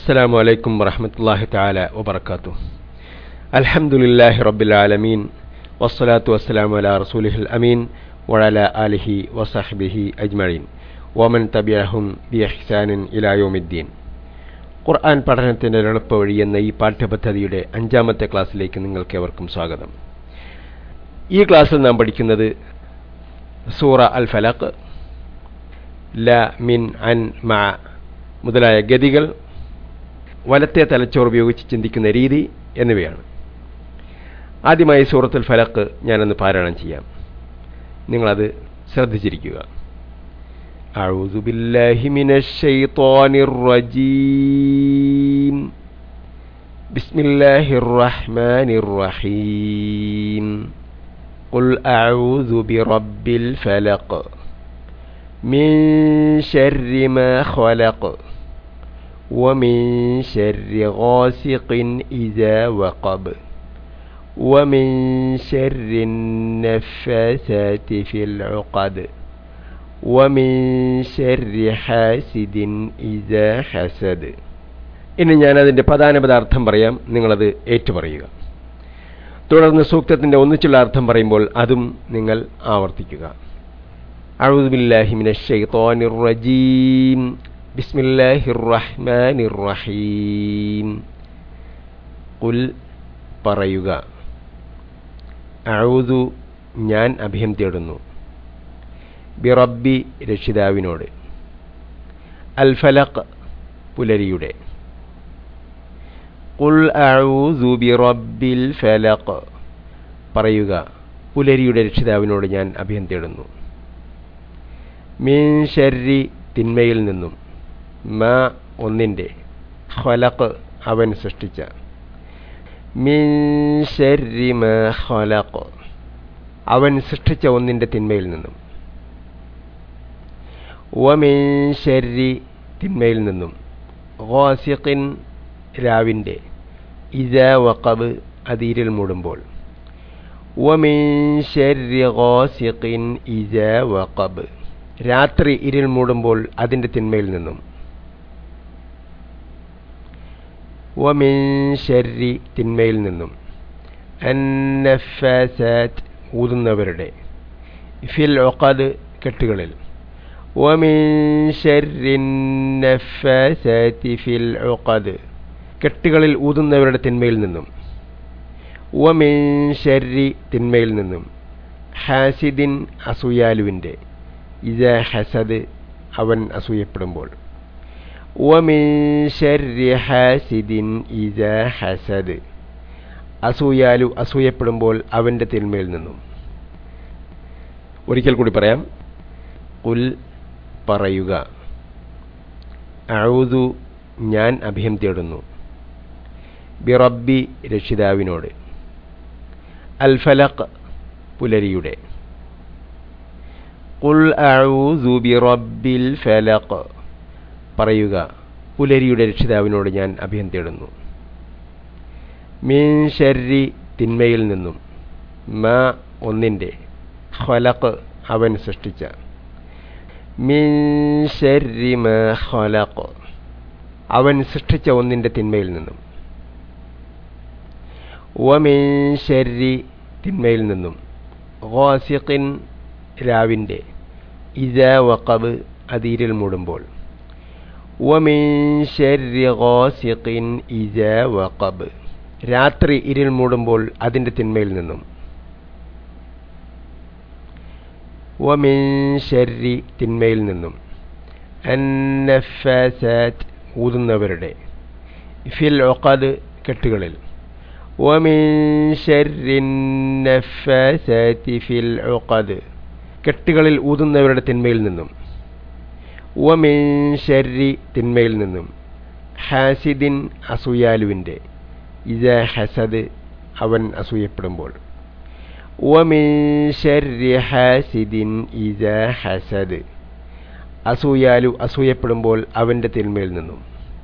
السلام عليكم ورحمة الله تعالى وبركاته الحمد لله رب العالمين والصلاة والسلام على رسوله الأمين وعلى آله وصحبه أجمعين ومن تبعهم بإحسان إلى يوم الدين ഖുർആൻ പഠനത്തിൻ്റെ എളുപ്പ വഴി എന്ന ഈ പാഠ്യപദ്ധതിയുടെ അഞ്ചാമത്തെ ക്ലാസ്സിലേക്ക് നിങ്ങൾക്കേവർക്കും സ്വാഗതം ഈ ക്ലാസ്സിൽ നാം പഠിക്കുന്നത് സൂറ അൽ ഫലഖ് ല മിൻ അൻ മ മുതലായ ഗതികൾ വലത്തെ തലച്ചോർ ഉപയോഗിച്ച് ചിന്തിക്കുന്ന രീതി എന്നിവയാണ് ആദ്യമായി സൂറത്തുൽ ഫലക്ക് ഞാനൊന്ന് പാരായണം ചെയ്യാം നിങ്ങളത് ശ്രദ്ധിച്ചിരിക്കുക أعوذ بالله من الشيطان الرجيم بسم الله الرحمن الرحيم قل أعوذ برب الفلق من شر ما خلق ومن شر غاسق إذا وقب ومن شر النفاثات في العقد ومن شر حاسد إذا حسد ഇനി ഞാനതിൻ്റെ പ്രധാനപദ അർത്ഥം പറയാം നിങ്ങളത് ഏറ്റുപറയുക തുടർന്ന് സൂക്തത്തിൻ്റെ ഒന്നിച്ചുള്ള അർത്ഥം പറയുമ്പോൾ അതും നിങ്ങൾ ആവർത്തിക്കുക أعوذ بالله من الشيطان الرجيم بسم الله الرحمن الرحيم قل പറയുക അഊദു ഞാൻ അഭയം തേടുന്നു ബിറബ്ബി രക്ഷിതാവിനോട് അൽ ഫലഖ് പുലരിയുടെ ഖുൽ അഊദു ബിറബ്ബിൽ ഫലഖ് പറയുക പുലരിയുടെ രക്ഷിതാവിനോട് ഞാൻ അഭയം തേടുന്നു മീൻ ഷർരി തിന്മയിൽ നിന്നും മ ഒന്നിൻ്റെ ഖലഖ് അവൻ സൃഷ്ടിച്ച മിൻ ഷർരി മ ഖലഖ് അവൻ സൃഷ്ടിച്ച ഒന്നിൻ്റെ തിന്മയിൽ നിന്നും വമിൻ ഷർരി തിന്മയിൽ നിന്നും ഗാസിഖിൻ രാവിൻ്റെ ഇജ വഖബ് അതീരിൽ മൂടുമ്പോൾ വമിൻ ഷർരി ഗാസിഖിൻ ഇജ വഖബ് രാത്രി ഇരുൾ മൂടുമ്പോൾ അതിൻ്റെ തിന്മയിൽ നിന്നും വമിൻ ഷർരി തിന്മയിൽ നിന്നും അന്നഫാസാറ്റ് ഊതുന്നവരുടെ ഫിൽ ഒഖദ് കെട്ടുകളിൽ വമിൻ ഷർരി നഫാസാറ്റി ഫിൽ ഒഖദ് കെട്ടുകളിൽ ഊതുന്നവരുടെ തിന്മയിൽ നിന്നും വമിൻ ഷർരി തിന്മയിൽ നിന്നും ഹാസിദിൻ അസൂയാലുവിൻ്റെ ഇത ഹസദ് അവൻ അസൂയപ്പെടുമ്പോൾ വമിൻ ഷർരി ഹാസിദിൻ ഇത ഹസദ് അസൂയാലു അസൂയപ്പെടുമ്പോൾ അവൻ്റെ തിന്മയിൽ നിന്നും ഒരിക്കൽ കൂടി പറയാം കുൽ പറയുക അഴുതു ഞാൻ അഭയം തേടുന്നു ബിറബ്ബി രക്ഷിതാവിനോട് അൽ ഫലഖ് പുലരിയുടെ കുൽ അഊദു ബിറബ്ബിൽ ഫലഖ് പറയുക പുലരിയുടെ രക്ഷിതാവിനോട് ഞാൻ അഭയം തേടുന്നു മീൻ ഷർരി തിന്മയിൽ നിന്നും മ ഒന്നിൻ്റെ ഖലഖ് അവൻ സൃഷ്ടിച്ച മിൻ ഷർരി മ ഖലഖ് അവൻ സൃഷ്ടിച്ച ഒന്നിൻ്റെ തിന്മയിൽ നിന്നും വമിൻ ഷർരി തിന്മയിൽ നിന്നും ഗാസിഖിൻ രാവിൻ്റെ ഇജ വഖബ് അതീരിൽ മൂടുമ്പോൾ വമിൻ ഷർരി ഗാസിഖിൻ ഇജ വഖബ് രാത്രി ഇരുൾ മൂടുമ്പോൾ അതിൻ്റെ തിന്മയിൽ നിന്നും വമിൻ ഷർരി തിന്മയിൽ നിന്നും അന്നഫാസാറ്റ് ഊതുന്നവരുടെ ഫിൽ ഒഖദ് കെട്ടുകളിൽ വമിൻ ഷർരി നഫാസാറ്റി ഫിൽ ഒഖദ് കെട്ടുകളിൽ ഊതുന്നവരുടെ തിന്മയിൽ നിന്നും വമിൻ ഷർരി തിന്മയിൽ നിന്നും ഹാസിദിൻ അസൂയാലുവിൻ്റെ ഇജ ഹസദ് അവൻ അസൂയപ്പെടുമ്പോൾ വമിൻ ഷർരി ഹാസിദിൻ ഇജ ഹസദ് അസൂയാലു അസൂയപ്പെടുമ്പോൾ അവൻ്റെ തിന്മയിൽ നിന്നും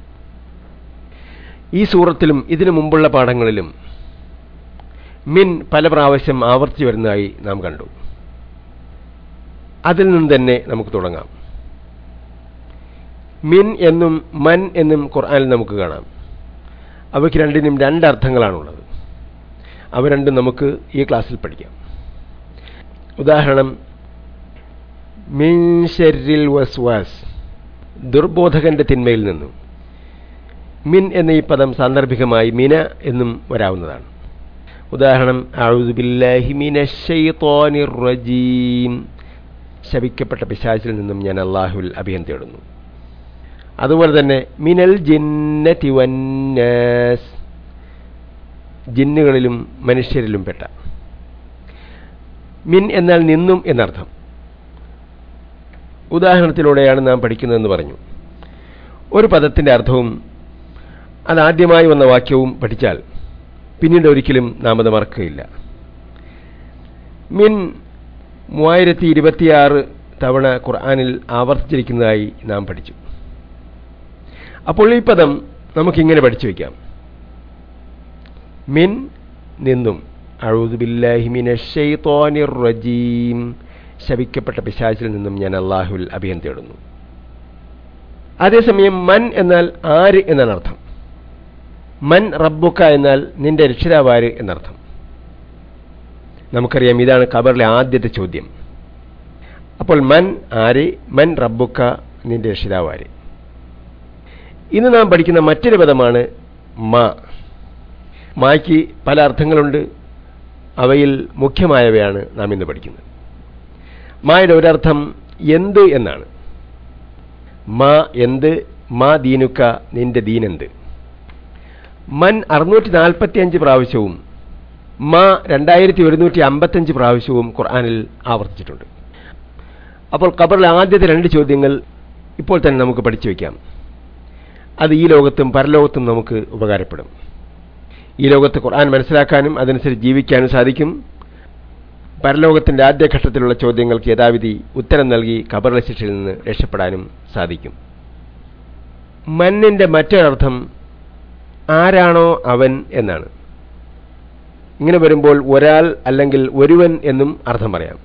ഈ സൂറത്തിലും ഇതിനു മുമ്പുള്ള പാഠങ്ങളിലും മിൻ പല പ്രാവശ്യം ആവർത്തിച്ചു വരുന്നതായി നാം കണ്ടു അതിൽ നിന്ന് തന്നെ നമുക്ക് തുടങ്ങാം മിൻ എന്നും മൻ എന്നും ഖുർആനിൽ നമുക്ക് കാണാം അവയ്ക്ക് രണ്ടിനും രണ്ടർത്ഥങ്ങളാണുള്ളത് അവ രണ്ടും നമുക്ക് ഈ ക്ലാസ്സിൽ പഠിക്കാം ഉദാഹരണം മിൻ ഷെരിൽ വസ്വാസ് ദുർബോധകന്റെ തിന്മയിൽ നിന്നും മിൻ എന്ന ഈ പദം സാന്ദർഭികമായി മിന എന്നും വരാവുന്നതാണ് ഉദാഹരണം അഴുദുബില്ലാഹി മിനശ്ശൈത്വാനിർ റജീം ശപിക്കപ്പെട്ട പിശാചിൽ നിന്നും ഞാൻ അള്ളാഹുവിൽ അഭയം തേടുന്നു അതുപോലെ തന്നെ മിനൽ ജിന്നതി വന്നാസ് ജിന്നുകളിലും മനുഷ്യരിലും പെട്ട മിൻ എന്നാൽ നിന്നും എന്നർത്ഥം ഉദാഹരണത്തിലൂടെയാണ് നാം പഠിക്കുന്നതെന്ന് പറഞ്ഞു ഒരു പദത്തിന്റെ അർത്ഥവും അതാദ്യമായി വന്ന വാക്യവും പഠിച്ചാൽ പിന്നീട് ഒരിക്കലും നാം അത് മറക്കുകയില്ല മിൻ മൂവായിരത്തി ഇരുപത്തിയാറ് തവണ ഖുർആാനിൽ ആവർത്തിച്ചിരിക്കുന്നതായി നാം പഠിച്ചു അപ്പോൾ ഈ പദം നമുക്കിങ്ങനെ പഠിച്ചു വയ്ക്കാം മിൻ നിന്നും അഴുദുബില്ലാഹിമിനർ റജീം ശപിക്കപ്പെട്ട പിശാചിൽ നിന്നും ഞാൻ അള്ളാഹുവിൽ അഭയം തേടുന്നു അതേസമയം മൻ എന്നാൽ ആര് എന്നാണ് അർത്ഥം മൻ റബ്ബുക്ക എന്നാൽ നിന്റെ രക്ഷിതാവാര് എന്നർത്ഥം നമുക്കറിയാം ഇതാണ് ഖബറിലെ ആദ്യത്തെ ചോദ്യം അപ്പോൾ മൻ ആര് മൻ റബ്ബുക്ക നിന്റെ രക്ഷിതാവാര് ഇന്ന് നാം പഠിക്കുന്ന മറ്റൊരു പദമാണ് മാ മായ്ക്ക് പല അർത്ഥങ്ങളുണ്ട് അവയിൽ മുഖ്യമായവയാണ് നാം ഇന്ന് പഠിക്കുന്നത് മായുടെ ഒരർത്ഥം എന്ത് എന്നാണ് മാ എന്ത് മാ ദീനുക്ക നിന്റെ ദീനെന്ത് മൻ അറുന്നൂറ്റി നാൽപ്പത്തി അഞ്ച് പ്രാവശ്യവും മാ രണ്ടായിരത്തി ഒരുന്നൂറ്റി അമ്പത്തഞ്ച് പ്രാവശ്യവും ഖുർആാനിൽ ആവർത്തിച്ചിട്ടുണ്ട് അപ്പോൾ ഖബറിലെ ആദ്യത്തെ രണ്ട് ചോദ്യങ്ങൾ ഇപ്പോൾ തന്നെ നമുക്ക് പഠിച്ചു വയ്ക്കാം അത് ഈ ലോകത്തും പരലോകത്തും നമുക്ക് ഉപകാരപ്പെടും ഈ ലോകത്ത് ഖുർആൻ മനസ്സിലാക്കാനും അതനുസരിച്ച് ജീവിക്കാനും സാധിക്കും പരലോകത്തിന്റെ ആദ്യഘട്ടത്തിലുള്ള ചോദ്യങ്ങൾക്ക് യഥാവിധി ഉത്തരം നൽകി ഖബറിലെ ശിക്ഷയിൽ നിന്ന് രക്ഷപ്പെടാനും സാധിക്കും മന്നിന്റെ മറ്റൊരർത്ഥം ആരാണോ അവൻ എന്നാണ് ഇങ്ങനെ വരുമ്പോൾ ഒരാൾ അല്ലെങ്കിൽ ഒരുവൻ എന്നും അർത്ഥം പറയാം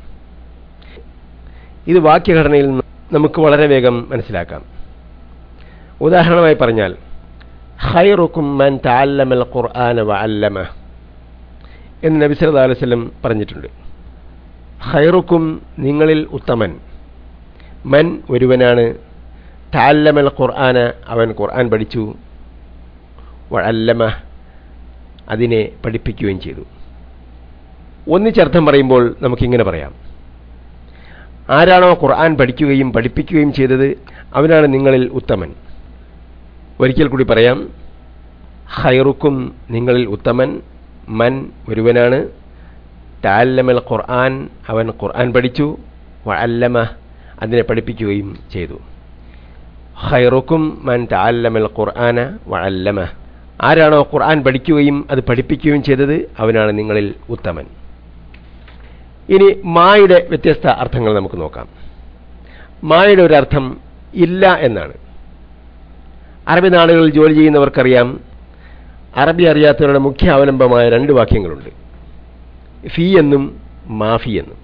ഇത് വാക്യഘടനയിൽ നിന്ന് നമുക്ക് വളരെ വേഗം മനസ്സിലാക്കാം ഉദാഹരണമായി പറഞ്ഞാൽ ഖൈറുക്കും മൻ തഅല്ലമൽ ഖുർആന വഅല്ലമ എന്ന് നബി സല്ലല്ലാഹു അലൈഹി വസല്ലം പറഞ്ഞിട്ടുണ്ട് ഖൈറുക്കും നിങ്ങളിൽ ഉത്തമൻ മൻ ഒരുവനാണ് തഅല്ലമൽ ഖുർആന അവൻ ഖുർആൻ പഠിച്ചു വഅല്ലമ അതിനെ പഠിപ്പിക്കുകയും ചെയ്തു ഒന്നിച്ചർത്ഥം പറയുമ്പോൾ നമുക്കിങ്ങനെ പറയാം ആരാണോ ഖുർആൻ പഠിക്കുകയും പഠിപ്പിക്കുകയും ചെയ്തത് അവനാണ് നിങ്ങളിൽ ഉത്തമൻ ഒരിക്കൽ കൂടി പറയാം ഹൈറുക്കും നിങ്ങളിൽ ഉത്തമൻ മൻ ഒരുവനാണ് താല്ലമൽ ഖുർആൻ അവൻ ഖുർആൻ പഠിച്ചു വഅല്ലമ അതിനെ പഠിപ്പിക്കുകയും ചെയ്തു ഹൈറുക്കും മൻ താല്ലമൽ ഖുർആന വഅല്ലമ ആരാണോ ഖുർആൻ പഠിക്കുകയും അത് പഠിപ്പിക്കുകയും ചെയ്തത് അവനാണ് നിങ്ങളിൽ ഉത്തമൻ ഇനി മായുടെ വ്യത്യസ്ത അർത്ഥങ്ങൾ നമുക്ക് നോക്കാം മായുടെ ഒരു അർത്ഥം ഇല്ല എന്നാണ് അറബി നാടുകളിൽ ജോലി ചെയ്യുന്നവർക്കറിയാം അറബി അറിയാത്തവരുടെ മുഖ്യ അവലംബമായ രണ്ട് വാക്യങ്ങളുണ്ട് ഫി എന്നും മാഫി എന്നും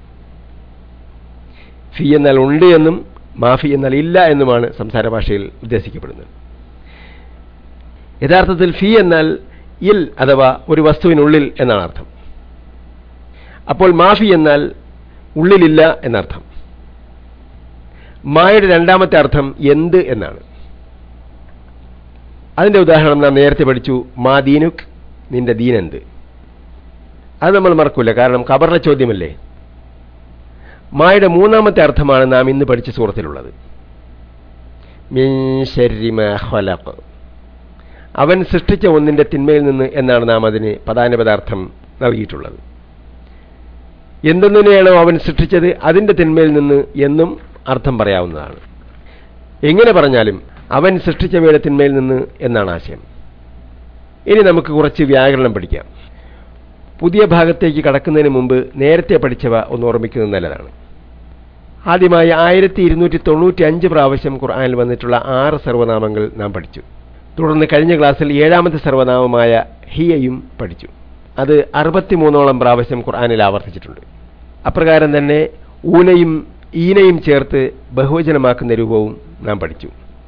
ഫി എന്നാൽ ഉണ്ട് എന്നും മാഫി എന്നാൽ ഇല്ല എന്നുമാണ് സംസാര ഭാഷയിൽ ഉദ്ദേശിക്കപ്പെടുന്നത് യഥാർത്ഥത്തിൽ ഫി എന്നാൽ ഇൽ അഥവാ ഒരു വസ്തുവിനുള്ളിൽ എന്നാണ് അർത്ഥം അപ്പോൾ മാഫി എന്നാൽ ഉള്ളിലില്ല എന്നർത്ഥം മായുടെ രണ്ടാമത്തെ അർത്ഥം എന്ത് എന്നാണ് അതിന്റെ ഉദാഹരണം നാം നേരത്തെ പഠിച്ചു മാ ദീനുക് നിന്റെ ദീനെന്ത് അത് നമ്മൾ മറക്കൂല കാരണം ഖബറിലെ ചോദ്യമല്ലേ മായുടെ മൂന്നാമത്തെ അർത്ഥമാണ് നാം ഇന്ന് പഠിച്ച സൂറത്തിലുള്ളത് മിൻ ശർരി മാ ഖലഖ്. അവൻ സൃഷ്ടിച്ച ഒന്നിന്റെ തിന്മയിൽ നിന്ന് എന്നാണ് നാം അതിന് പദാനുപദാർത്ഥം നൽകിയിട്ടുള്ളത് എന്തൊന്നിനെയാണോ അവൻ സൃഷ്ടിച്ചത് അതിന്റെ തിന്മയിൽ നിന്ന് എന്നും അർത്ഥം പറയാവുന്നതാണ് എങ്ങനെ പറഞ്ഞാലും അവൻ സൃഷ്ടിച്ചവയുടെ തിന്മയിൽ നിന്ന് എന്നാണ് ആശയം ഇനി നമുക്ക് കുറച്ച് വ്യാകരണം പഠിക്കാം പുതിയ ഭാഗത്തേക്ക് കടക്കുന്നതിന് മുമ്പ് നേരത്തെ പഠിച്ചവ ഒന്ന് ഓർമ്മിക്കുന്നത് നല്ലതാണ് ആദ്യമായി ആയിരത്തി ഇരുന്നൂറ്റി തൊണ്ണൂറ്റി അഞ്ച് പ്രാവശ്യം ഖുർആനിൽ വന്നിട്ടുള്ള ആറ് സർവനാമങ്ങൾ നാം പഠിച്ചു തുടർന്ന് കഴിഞ്ഞ ക്ലാസ്സിൽ ഏഴാമത്തെ സർവനാമമായ ഹിയയും പഠിച്ചു അത് അറുപത്തിമൂന്നോളം പ്രാവശ്യം ഖുർആനിൽ ആവർത്തിച്ചിട്ടുണ്ട് അപ്രകാരം തന്നെ ഊനയും ഈനയും ചേർത്ത് ബഹുവചനമാക്കുന്ന രൂപവും നാം പഠിച്ചു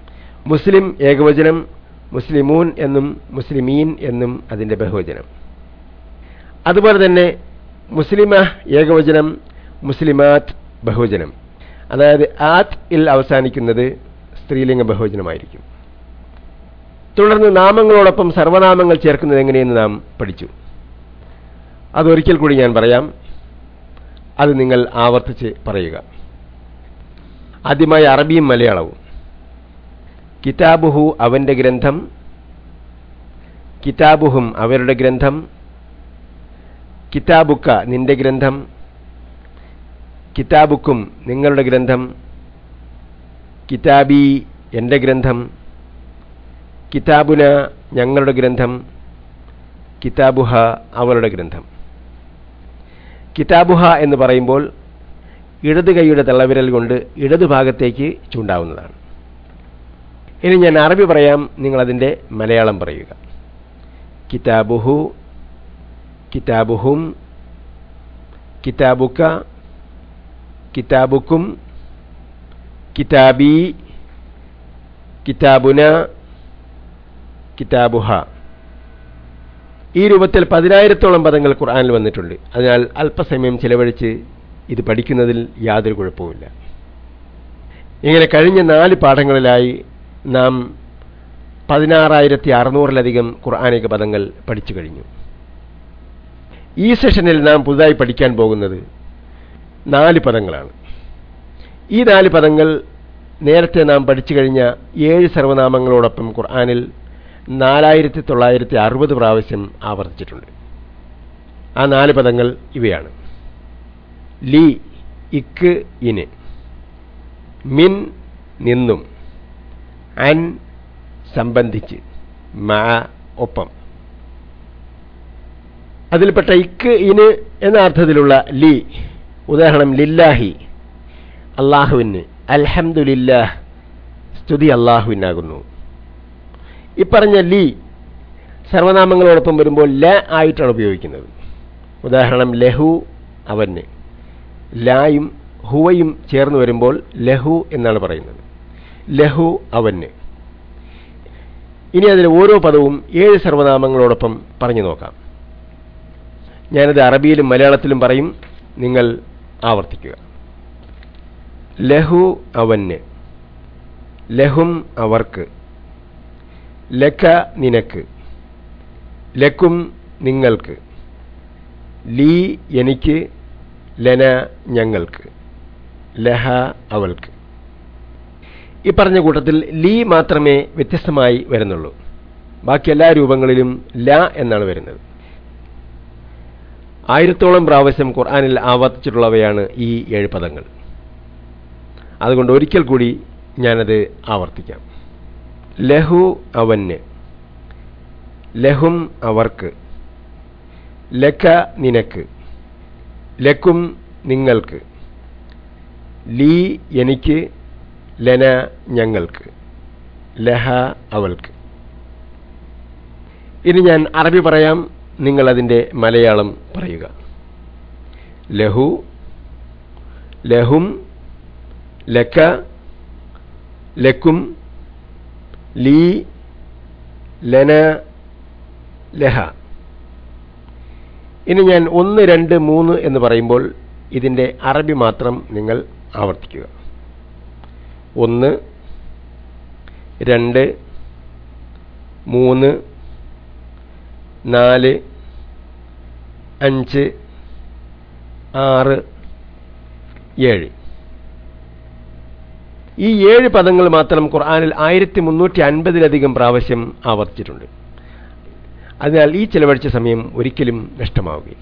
മുസ്ലിം ഏകവചനം മുസ്ലിമൂൻ എന്നും മുസ്ലിമീൻ എന്നും അതിൻ്റെ ബഹുവചനം അതുപോലെ തന്നെ മുസ്ലിമ ഏകവചനം മുസ്ലിമാത്ത് ബഹുവചനം അതായത് ആത്ത് ഇൽ അവസാനിക്കുന്നത് സ്ത്രീലിംഗ ബഹുവചനമായിരിക്കും തുടർന്ന് നാമങ്ങളോടൊപ്പം സർവനാമങ്ങൾ ചേർക്കുന്നത് എങ്ങനെയെന്ന് നാം പഠിച്ചു അതൊരിക്കൽ കൂടി ഞാൻ പറയാം അത് നിങ്ങൾ ആവർത്തിച്ച് പറയുക ആദ്യമായി അറബിയും മലയാളവും കിതാബുഹു അവന്റെ ഗ്രന്ഥം കിതാബുഹും അവരുടെ ഗ്രന്ഥം കിതാബുക്ക നിന്റെ ഗ്രന്ഥം കിതാബുക്കും നിങ്ങളുടെ ഗ്രന്ഥം കിതാബി എൻ്റെ ഗ്രന്ഥം കിതാബുന ഞങ്ങളുടെ ഗ്രന്ഥം കിതാബുഹ അവളുടെ ഗ്രന്ഥം കിതാബുഹ എന്ന് പറയുമ്പോൾ ഇടത് കൈയുടെ തള്ളവിരൽ കൊണ്ട് ഇടതു ഭാഗത്തേക്ക് ചൂണ്ടാവുന്നതാണ് ഇനി ഞാൻ അറബി പറയാം നിങ്ങളതിൻ്റെ മലയാളം പറയുക കിതാബുഹു കിതാബുഹും കിതാബുക്ക കിതാബുക്കും കിതാബി കിതാബുന കിതാബുഹ ഈ രൂപത്തിൽ പതിനായിരത്തോളം പദങ്ങൾ ഖുർആനിൽ വന്നിട്ടുണ്ട് അതിനാൽ അല്പസമയം ചിലവഴിച്ച് ഇത് പഠിക്കുന്നതിൽ യാതൊരു കുഴപ്പവുമില്ല ഇങ്ങനെ കഴിഞ്ഞ നാല് പാഠങ്ങളിലായി നാം പതിനാറായിരത്തി അറുന്നൂറിലധികം ഖുർആാനിക പദങ്ങൾ പഠിച്ചു കഴിഞ്ഞു ഈ സെഷനിൽ നാം പുതുതായി പഠിക്കാൻ പോകുന്നത് നാല് പദങ്ങളാണ് ഈ നാല് പദങ്ങൾ നേരത്തെ നാം പഠിച്ചു കഴിഞ്ഞ ഏഴ് സർവനാമങ്ങളോടൊപ്പം ഖുർആാനിൽ നാലായിരത്തി തൊള്ളായിരത്തി അറുപത് പ്രാവശ്യം ആവർത്തിച്ചിട്ടുണ്ട് ആ നാല് പദങ്ങൾ ഇവയാണ് ലി ഇക്ക് ഇന് മിൻ നിന്നും അൻ സംബന്ധിച്ച് മാ ഒപ്പം അതിൽപ്പെട്ട ഇക്ക് ഇന് എന്ന അർത്ഥത്തിലുള്ള ലി ഉദാഹരണം ലില്ലാഹി അള്ളാഹുവിന് അൽഹംദുലില്ലാഹ് സ്തുതി അള്ളാഹുവിനാകുന്നു ഇപ്പറഞ്ഞ ലി സർവനാമങ്ങളോടൊപ്പം വരുമ്പോൾ ല ആയിട്ടാണ് ഉപയോഗിക്കുന്നത് ഉദാഹരണം ലഹു അവന് ലായും ഹുവയും ചേർന്ന് വരുമ്പോൾ ലഹു എന്നാണ് പറയുന്നത് ലഹു അവന് ഇനി അതിൽ ഓരോ പദവും ഏഴ് സർവനാമങ്ങളോടൊപ്പം പറഞ്ഞു നോക്കാം ഞാനത് അറബിയിലും മലയാളത്തിലും പറയും നിങ്ങൾ ആവർത്തിക്കുക ലഹു അവന് ലഹും അവർക്ക് ലക്ക നിനക്ക് ലക്കും നിങ്ങൾക്ക് ലീ എനിക്ക് ലന ഞങ്ങൾക്ക് ലഹ അവൾക്ക് ഈ പറഞ്ഞ കൂട്ടത്തിൽ ലീ മാത്രമേ വ്യത്യസ്തമായി വരുന്നുള്ളൂ ബാക്കി എല്ലാ രൂപങ്ങളിലും ല എന്നാണ് വരുന്നത് ആയിരത്തോളം പ്രാവശ്യം ഖുർആാനിൽ ആവർത്തിച്ചിട്ടുള്ളവയാണ് ഈ ഏഴ് പദങ്ങൾ അതുകൊണ്ട് ഒരിക്കൽ കൂടി ഞാനത് ആവർത്തിക്കാം ലഹു അവന് ലഹും അവർക്ക് ലക്ക നിനക്ക് ലക്കും നിങ്ങൾക്ക് ലീ എനിക്ക് ലന ഞങ്ങൾക്ക് ലഹ അവൾക്ക് ഇനി ഞാൻ അറബി പറയാം നിങ്ങൾ അതിൻ്റെ മലയാളം പറയുക ലഹു ലഹും ലക്ക ലക്കും ലീ ലന ലഹ ഇനി ഞാൻ ഒന്ന് രണ്ട് മൂന്ന് എന്ന് പറയുമ്പോൾ ഇതിൻ്റെ അറബി മാത്രം നിങ്ങൾ ആവർത്തിക്കുക ഒന്ന് രണ്ട് മൂന്ന് നാല് അഞ്ച് ആറ് ഏഴ് ഈ ഏഴ് പദങ്ങൾ മാത്രം ഖുർആാനിൽ ആയിരത്തി മുന്നൂറ്റി അൻപതിലധികം പ്രാവശ്യം ആവർത്തിച്ചിട്ടുണ്ട് അതിനാൽ ഈ ചെലവഴിച്ച സമയം ഒരിക്കലും നഷ്ടമാവുകയില്ല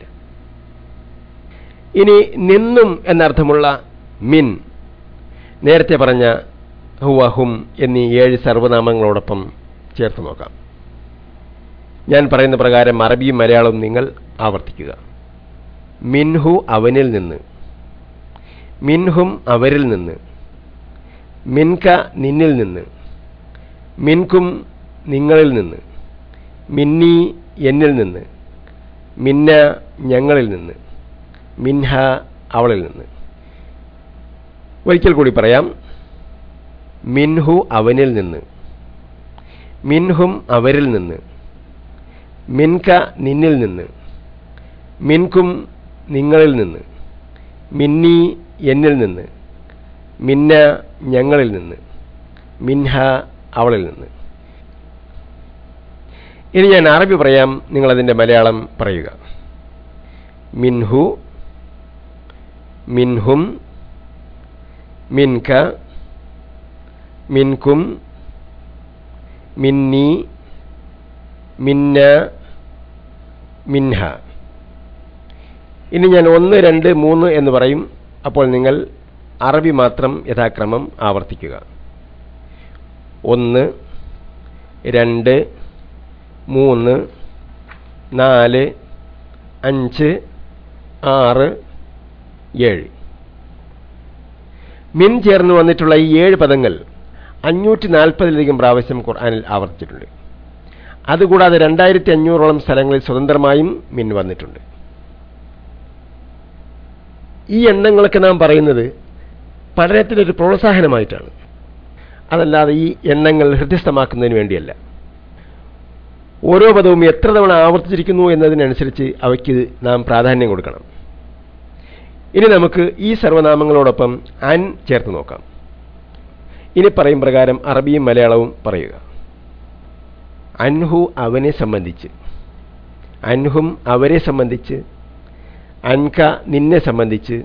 ഇനി നിന്നും എന്നർത്ഥമുള്ള മിൻ നേരത്തെ പറഞ്ഞ ഹുവ ഹും എന്നീ ഏഴ് സർവനാമങ്ങളോടൊപ്പം ചേർത്ത് നോക്കാം ഞാൻ പറയുന്ന പ്രകാരം അറബിയും മലയാളവും നിങ്ങൾ ആവർത്തിക്കുക മിൻഹു അവനിൽ നിന്ന് മിൻഹും അവരിൽ നിന്ന് മിൻക നിന്നിൽ നിന്ന് മിൻകും നിങ്ങളിൽ നിന്ന് മിന്നി എന്നിൽ നിന്ന് മിന്ന ഞങ്ങളിൽ നിന്ന് മിൻഹ അവളിൽ നിന്ന് ഒരിക്കൽ കൂടി പറയാം മിൻഹു അവനിൽ നിന്ന് മിൻഹും അവരിൽ നിന്ന് മിൻക നിന്നിൽ നിന്ന് മിൻകും നിങ്ങളിൽ നിന്ന് മിന്നി എന്നിൽ നിന്ന് മിന്ന ഞങ്ങളിൽ നിന്ന് മിൻഹ അവളിൽ നിന്ന് ഇനി ഞാൻ അറബി പറയാം നിങ്ങളതിൻ്റെ മലയാളം പറയുക മിൻഹു മിൻഹും മിൻക മിൻകും മിന്നി മിന്ന മിൻഹ ഇനി ഞാൻ ഒന്ന് രണ്ട് മൂന്ന് എന്ന് പറയും അപ്പോൾ നിങ്ങൾ അറബി മാത്രം യഥാക്രമം ആവർത്തിക്കുക ഒന്ന് രണ്ട് മൂന്ന് നാല് അഞ്ച് ആറ് ഏഴ് മിൻ ചേർന്ന് വന്നിട്ടുള്ള ഈ ഏഴ് പദങ്ങൾ അഞ്ഞൂറ്റി നാൽപ്പതിലധികം പ്രാവശ്യം ഖുർആാനിൽ ആവർത്തിച്ചിട്ടുണ്ട് അതുകൂടാതെ രണ്ടായിരത്തി അഞ്ഞൂറോളം സ്ഥലങ്ങളിൽ സ്വതന്ത്രമായും മിൻ വന്നിട്ടുണ്ട് ഈ എണ്ണങ്ങളൊക്കെ നാം പറയുന്നത് പഠനത്തിനൊരു പ്രോത്സാഹനമായിട്ടാണ് അതല്ലാതെ ഈ എണ്ണങ്ങൾ ഹൃദ്യസ്ഥമാക്കുന്നതിന് വേണ്ടിയല്ല ഓരോ പദവും എത്ര തവണ ആവർത്തിച്ചിരിക്കുന്നു എന്നതിനനുസരിച്ച് അവയ്ക്ക് നാം പ്രാധാന്യം കൊടുക്കണം ഇനി നമുക്ക് ഈ സർവനാമങ്ങളോടൊപ്പം അൻ ചേർത്ത് നോക്കാം ഇനി പറയും പ്രകാരം അറബിയും മലയാളവും പറയുക അൻഹു അവനെ സംബന്ധിച്ച് അൻഹും അവരെ സംബന്ധിച്ച് അൻക നിന്നെ സംബന്ധിച്ച്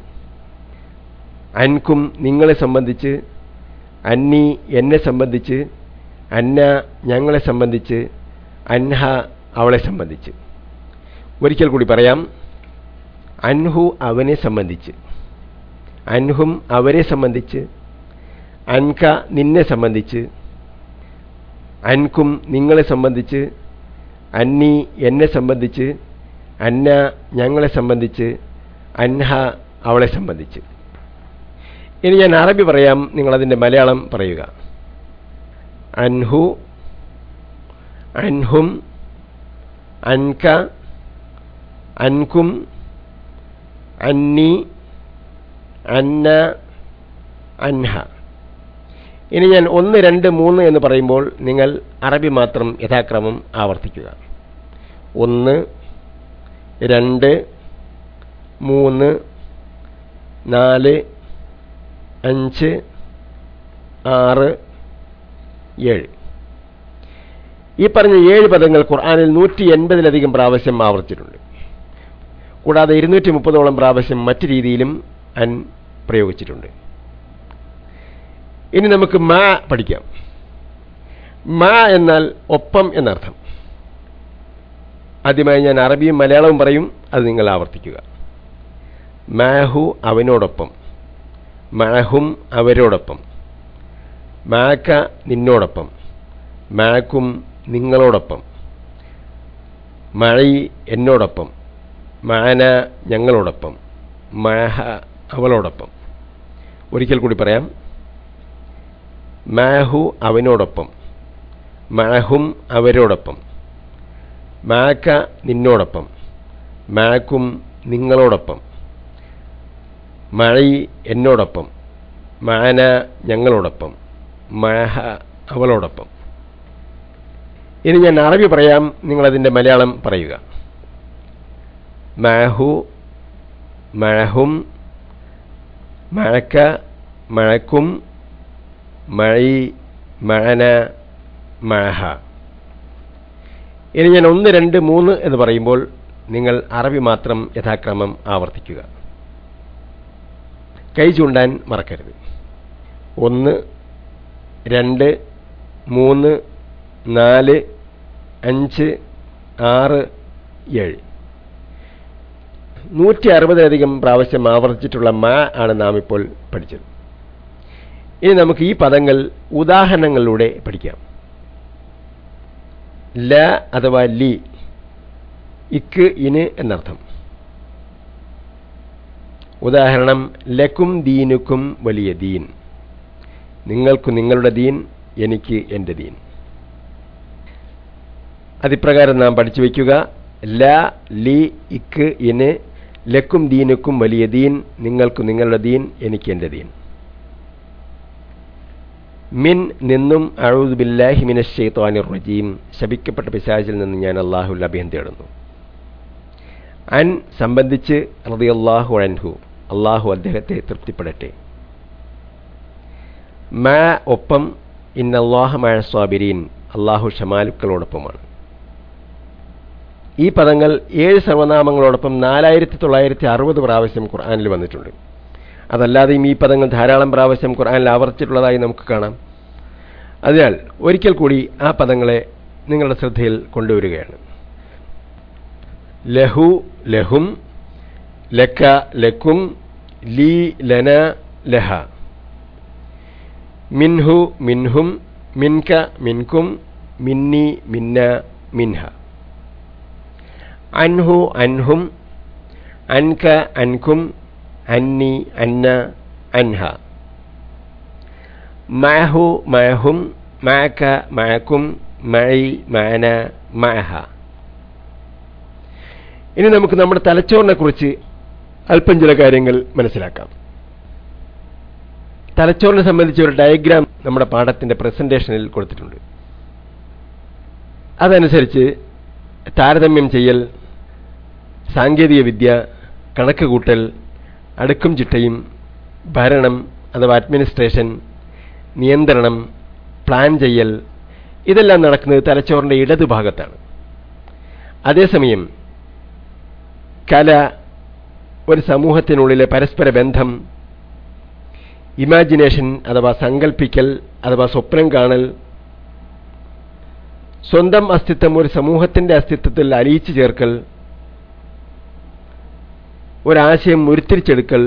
അൻകും നിങ്ങളെ സംബന്ധിച്ച് അന്നി എന്നെ സംബന്ധിച്ച് അന്ന ഞങ്ങളെ സംബന്ധിച്ച് അൻഹ അവളെ സംബന്ധിച്ച് ഒരിക്കൽ കൂടി പറയാം അൻഹു അവനെ സംബന്ധിച്ച് അൻഹും അവരെ സംബന്ധിച്ച് അൻക നിന്നെ സംബന്ധിച്ച് അൻകും നിങ്ങളെ സംബന്ധിച്ച് അന്നി എന്നെ സംബന്ധിച്ച് അന്ന ഞങ്ങളെ സംബന്ധിച്ച് അൻഹ അവളെ സംബന്ധിച്ച് ഇനി ഞാൻ അറബി പറയാം നിങ്ങളതിൻ്റെ മലയാളം പറയുക അൻഹു അൻഹും അൻക അൻകും അന്നി അന്ന അൻഹ ഇനി ഞാൻ ഒന്ന് രണ്ട് മൂന്ന് എന്ന് പറയുമ്പോൾ നിങ്ങൾ അറബി മാത്രം യഥാക്രമം ആവർത്തിക്കുക ഒന്ന് രണ്ട് മൂന്ന് നാല് അഞ്ച് ആറ് ഏഴ് ഈ പറഞ്ഞ ഏഴ് പദങ്ങൾ ഖുർആാനിൽ നൂറ്റി എൺപതിലധികം പ്രാവശ്യം ആവർത്തിച്ചിട്ടുണ്ട് കൂടാതെ ഇരുന്നൂറ്റി മുപ്പതോളം പ്രാവശ്യം മറ്റു രീതിയിലും അൻ പ്രയോഗിച്ചിട്ടുണ്ട് ഇനി നമുക്ക് മ പഠിക്കാം മ എന്നാൽ ഒപ്പം എന്നർത്ഥം ആദ്യമായി ഞാൻ അറബിയും മലയാളവും പറയും അത് നിങ്ങൾ ആവർത്തിക്കുക മാഹു അവനോടൊപ്പം മാഹും അവരോടൊപ്പം മാക്ക നിന്നോടൊപ്പം മാക്കും നിങ്ങളോടൊപ്പം മഴി എന്നോടൊപ്പം മാന ഞങ്ങളോടൊപ്പം മാഹ അവളോടൊപ്പം ഒരിക്കൽ കൂടി പറയാം മാഹു അവനോടൊപ്പം മാഹും അവരോടൊപ്പം മാക്ക നിന്നോടൊപ്പം മാക്കും നിങ്ങളോടൊപ്പം മഴി എന്നോടൊപ്പം മാന ഞങ്ങളോടൊപ്പം മാഹ അവളോടൊപ്പം ഇനി ഞാൻ അറബി പറയാം നിങ്ങളതിൻ്റെ മലയാളം പറയുക മാഹു മഴഹും മഴക്ക മഴക്കും മഴി മഴന മഴഹ ഇനി ഞാൻ ഒന്ന് രണ്ട് മൂന്ന് എന്ന് പറയുമ്പോൾ നിങ്ങൾ അറബി മാത്രം യഥാക്രമം ആവർത്തിക്കുക കൈ ചൂണ്ടാൻ മറക്കരുത് ഒന്ന് രണ്ട് മൂന്ന് നാല് അഞ്ച് ആറ് ഏഴ് നൂറ്റി അറുപതിലധികം പ്രാവശ്യം ആവർത്തിച്ചിട്ടുള്ള മ ആണ് നാം ഇപ്പോൾ പഠിച്ചത് ഇനി നമുക്ക് ഈ പദങ്ങൾ ഉദാഹരണങ്ങളിലൂടെ പഠിക്കാം ല അഥവാ ലി ഇക്ക് ഇന് എന്നർത്ഥം ഉദാഹരണം ലക്കും ദീനുക്കും വലിയ ദീൻ നിങ്ങൾക്ക് നിങ്ങളുടെ ദീൻ എനിക്ക് എൻ്റെ ദീൻ അതിപ്രകാരം നാം പഠിച്ചു വയ്ക്കുക ല ലി ഇക്ക് ഇന് ലക്കും ദീനുക്കും വലിയ ദീൻ നിങ്ങൾക്ക് നിങ്ങളുടെ ദീൻ എനിക്ക് എൻ്റെ ദീൻ മിൻ നിന്നും അഴൂദ് ബില്ലാഹി മിനശ് ഷെയ്ത്താനിർ റജീം ശപിക്കപ്പെട്ട പിശാചിൽ നിന്ന് ഞാൻ അള്ളാഹുൽ അഭയം തേടുന്നു അൻ സംബന്ധിച്ച് റളിയല്ലാഹു അൻഹു അള്ളാഹു അദ്ദേഹത്തെ തൃപ്തിപ്പെടട്ടെ മ ഒപ്പം ഇന്നല്ലാഹ മഴ സ്വാബിരീൻ അള്ളാഹു ഷമാലുക്കളോടൊപ്പമാണ് ഈ പദങ്ങൾ ഏഴ് സർവനാമങ്ങളോടൊപ്പം നാലായിരത്തി തൊള്ളായിരത്തി അറുപത് പ്രാവശ്യം ഖുർആാനിൽ വന്നിട്ടുണ്ട് അതല്ലാതെയും ഈ പദങ്ങൾ ധാരാളം പ്രാവശ്യം ഖുർആാനിൽ ആവർത്തിച്ചിട്ടുള്ളതായി നമുക്ക് കാണാം അതിനാൽ ഒരിക്കൽ കൂടി ആ പദങ്ങളെ നിങ്ങളുടെ ശ്രദ്ധയിൽ കൊണ്ടുവരികയാണ് ലഹു ലഹും ലക്ക ലക്കും ലീ ലന ലഹ മിൻഹു മിൻഹും മിൻക മിൻകും മിന്നി മിന്ന മിൻഹ അൻഹു അൻഹും അൻക അൻകും അന്നി അന്ന അൻഹ മഅഹു മഅഹും മഅക മഅക്കും മഇ മഅന മഅഹ ഇനി നമുക്ക് നമ്മുടെ തലച്ചോറിനെ കുറിച്ച് അല്പം ചില കാര്യങ്ങൾ മനസ്സിലാക്കാം തലച്ചോറിനെ സംബന്ധിച്ച ഒരു ഡയഗ്രാം നമ്മുടെ പാഠത്തിന്റെ പ്രസന്റേഷനിൽ കൊടുത്തിട്ടുണ്ട് അതനുസരിച്ച് താരതമ്യം ചെയ്യൽ സാങ്കേതിക വിദ്യ കണക്ക് കൂട്ടൽ അടുക്കും ചിട്ടയും ഭരണം അഥവാ അഡ്മിനിസ്ട്രേഷൻ നിയന്ത്രണം പ്ലാൻ ചെയ്യൽ ഇതെല്ലാം നടക്കുന്നത് തലച്ചോറിന്റെ ഇടതുഭാഗത്താണ് അതേസമയം കല ഒരു സമൂഹത്തിനുള്ളിലെ പരസ്പര ബന്ധം ഇമാജിനേഷൻ അഥവാ സങ്കല്പിക്കൽ അഥവാ സ്വപ്നം കാണൽ സ്വന്തം അസ്തിത്വം ഒരു സമൂഹത്തിന്റെ അസ്തിത്വത്തിൽ അലിയിച്ചു ചേർക്കൽ ഒരാശയം ഉരുത്തിരിച്ചെടുക്കൽ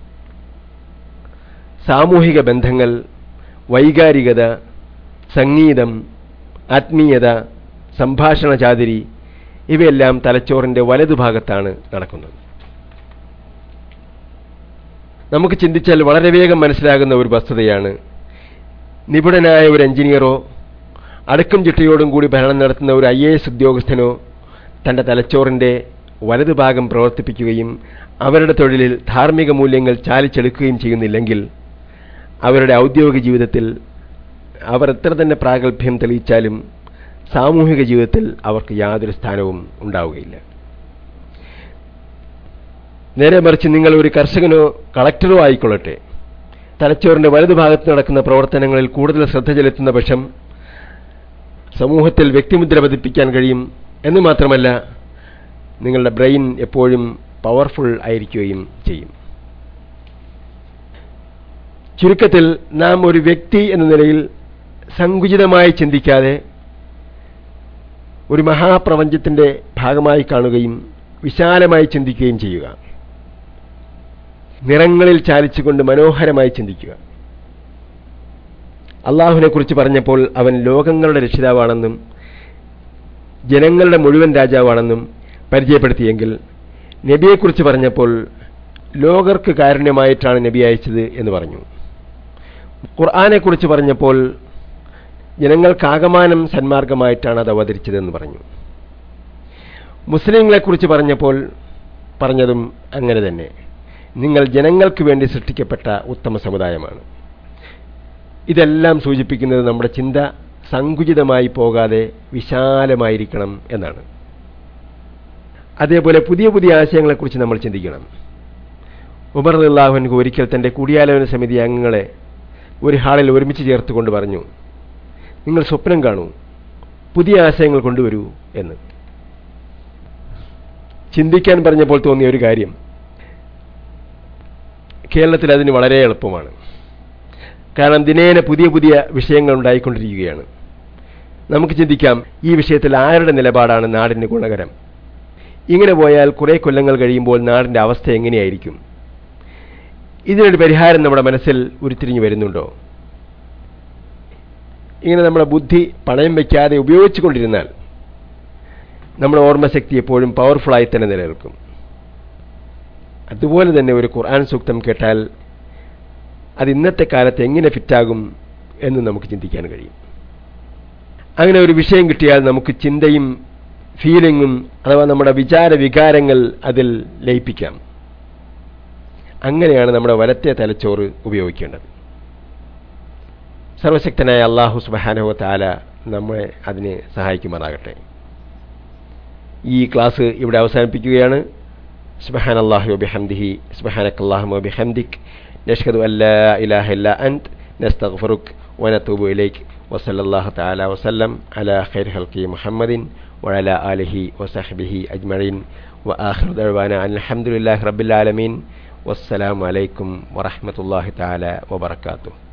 സാമൂഹിക ബന്ധങ്ങൾ വൈകാരികത സംഗീതം ആത്മീയത സംഭാഷണ ചാതിരി ഇവയെല്ലാം തലച്ചോറിന്റെ വലതുഭാഗത്താണ് നടക്കുന്നത് നമുക്ക് ചിന്തിച്ചാൽ വളരെ വേഗം മനസ്സിലാകുന്ന ഒരു വസ്തുതയാണ് നിപുണനായ ഒരു എഞ്ചിനീയറോ അടുക്കും ചിട്ടയോടും കൂടി ഭരണം നടത്തുന്ന ഒരു ഐ എ എസ് ഉദ്യോഗസ്ഥനോ തന്റെ തലച്ചോറിന്റെ വലതുഭാഗം പ്രവർത്തിപ്പിക്കുകയും അവരുടെ തൊഴിലിൽ ധാർമ്മിക മൂല്യങ്ങൾ ചാലിച്ചെടുക്കുകയും ചെയ്യുന്നില്ലെങ്കിൽ അവരുടെ ഔദ്യോഗിക ജീവിതത്തിൽ അവർ എത്ര തന്നെ പ്രാഗൽഭ്യം തെളിയിച്ചാലും സാമൂഹിക ജീവിതത്തിൽ അവർക്ക് യാതൊരു സ്ഥാനവും ഉണ്ടാവുകയില്ല നേരെ മറിച്ച് നിങ്ങൾ ഒരു കർഷകനോ കളക്ടറോ ആയിക്കൊള്ളട്ടെ തലച്ചോറിന്റെ വലതുഭാഗത്ത് നടക്കുന്ന പ്രവർത്തനങ്ങളിൽ കൂടുതൽ ശ്രദ്ധ ചെലുത്തുന്ന പക്ഷം സമൂഹത്തിൽ വ്യക്തിമുദ്ര പതിപ്പിക്കാൻ കഴിയും എന്ന് മാത്രമല്ല നിങ്ങളുടെ ബ്രെയിൻ എപ്പോഴും പവർഫുൾ ആയിരിക്കുകയും ചെയ്യും ചുരുക്കത്തിൽ നാം ഒരു വ്യക്തി എന്ന നിലയിൽ സങ്കുചിതമായി ചിന്തിക്കാതെ ഒരു മഹാപ്രപഞ്ചത്തിന്റെ ഭാഗമായി കാണുകയും വിശാലമായി ചിന്തിക്കുകയും ചെയ്യുക നിറങ്ങളിൽ ചാലിച്ചുകൊണ്ട് മനോഹരമായി ചിന്തിക്കുക അള്ളാഹുവിനെ കുറിച്ച് പറഞ്ഞപ്പോൾ അവൻ ലോകങ്ങളുടെ രക്ഷിതാവാണെന്നും ജനങ്ങളുടെ മുഴുവൻ രാജാവാണെന്നും പരിചയപ്പെടുത്തിയെങ്കിൽ നബിയെക്കുറിച്ച് പറഞ്ഞപ്പോൾ ലോകർക്ക് കാരുണ്യമായിട്ടാണ് നബി അയച്ചത് എന്ന് പറഞ്ഞു ഖുർആാനെക്കുറിച്ച് പറഞ്ഞപ്പോൾ ജനങ്ങൾക്കാകമാനം സന്മാർഗമായിട്ടാണ് അത് അവതരിച്ചതെന്ന് പറഞ്ഞു മുസ്ലിങ്ങളെക്കുറിച്ച് പറഞ്ഞപ്പോൾ പറഞ്ഞതും അങ്ങനെ തന്നെ നിങ്ങൾ ജനങ്ങൾക്ക് വേണ്ടി സൃഷ്ടിക്കപ്പെട്ട ഉത്തമ സമുദായമാണ് ഇതെല്ലാം സൂചിപ്പിക്കുന്നത് നമ്മുടെ ചിന്ത സങ്കുചിതമായി പോകാതെ വിശാലമായിരിക്കണം എന്നാണ് അതേപോലെ പുതിയ പുതിയ ആശയങ്ങളെക്കുറിച്ച് നമ്മൾ ചിന്തിക്കണം ഉമർ അള്ളാഹുൻക്ക് ഒരിക്കൽ തന്റെ കൂടിയാലോചന സമിതി അംഗങ്ങളെ ഒരു ഹാളിൽ ഒരുമിച്ച് ചേർത്തുകൊണ്ട് പറഞ്ഞു നിങ്ങൾ സ്വപ്നം കാണൂ പുതിയ ആശയങ്ങൾ കൊണ്ടുവരൂ എന്ന് ചിന്തിക്കാൻ പറഞ്ഞപ്പോൾ തോന്നിയ ഒരു കാര്യം കേരളത്തിൽ അതിന് വളരെ എളുപ്പമാണ് കാരണം ദിനേന പുതിയ പുതിയ വിഷയങ്ങൾ ഉണ്ടായിക്കൊണ്ടിരിക്കുകയാണ് നമുക്ക് ചിന്തിക്കാം ഈ വിഷയത്തിൽ ആരുടെ നിലപാടാണ് നാടിന് ഗുണകരം ഇങ്ങനെ പോയാൽ കുറെ കൊല്ലങ്ങൾ കഴിയുമ്പോൾ നാടിന്റെ അവസ്ഥ എങ്ങനെയായിരിക്കും ഇതിനൊരു പരിഹാരം നമ്മുടെ മനസ്സിൽ ഉരുത്തിരിഞ്ഞു വരുന്നുണ്ടോ ഇങ്ങനെ നമ്മുടെ ബുദ്ധി പണയം വയ്ക്കാതെ ഉപയോഗിച്ചു കൊണ്ടിരുന്നാൽ നമ്മുടെ ഓർമ്മശക്തി എപ്പോഴും പവർഫുള്ളായി തന്നെ നിലനിൽക്കും അതുപോലെ തന്നെ ഒരു ഖുർആൻ സൂക്തം കേട്ടാൽ അത് ഇന്നത്തെ കാലത്ത് എങ്ങനെ ഫിറ്റാകും എന്ന് നമുക്ക് ചിന്തിക്കാൻ കഴിയും അങ്ങനെ ഒരു വിഷയം കിട്ടിയാൽ നമുക്ക് ചിന്തയും ഫീലിങ്ങും അഥവാ നമ്മുടെ വിചാര വികാരങ്ങൾ അതിൽ ലയിപ്പിക്കാം അങ്ങനെയാണ് നമ്മുടെ വലത്തെ തലച്ചോറ് ഉപയോഗിക്കേണ്ടത് സർവശക്തനായ അള്ളാഹു സുബഹാനഹു താല നമ്മളെ അതിനെ സഹായിക്കുമാറാകട്ടെ ഈ ക്ലാസ് ഇവിടെ അവസാനിപ്പിക്കുകയാണ് സുബഹാൻ അള്ളാഹു വബിഹംദിഹി സുബഹാനക് അള്ളാഹു വബിഹംദിക് നഷ്ഹദു അല്ലാ ഇലാഹ ഇല്ല അൻത് നസ്തഗ്ഫിറുക് ونتوب إليك وصلى الله تعالى وسلم على خير خلق محمد وعلى آله وصحبه أجمعين وآخر دعوانا أن الحمد لله رب العالمين والسلام عليكم ورحمة الله تعالى وبركاته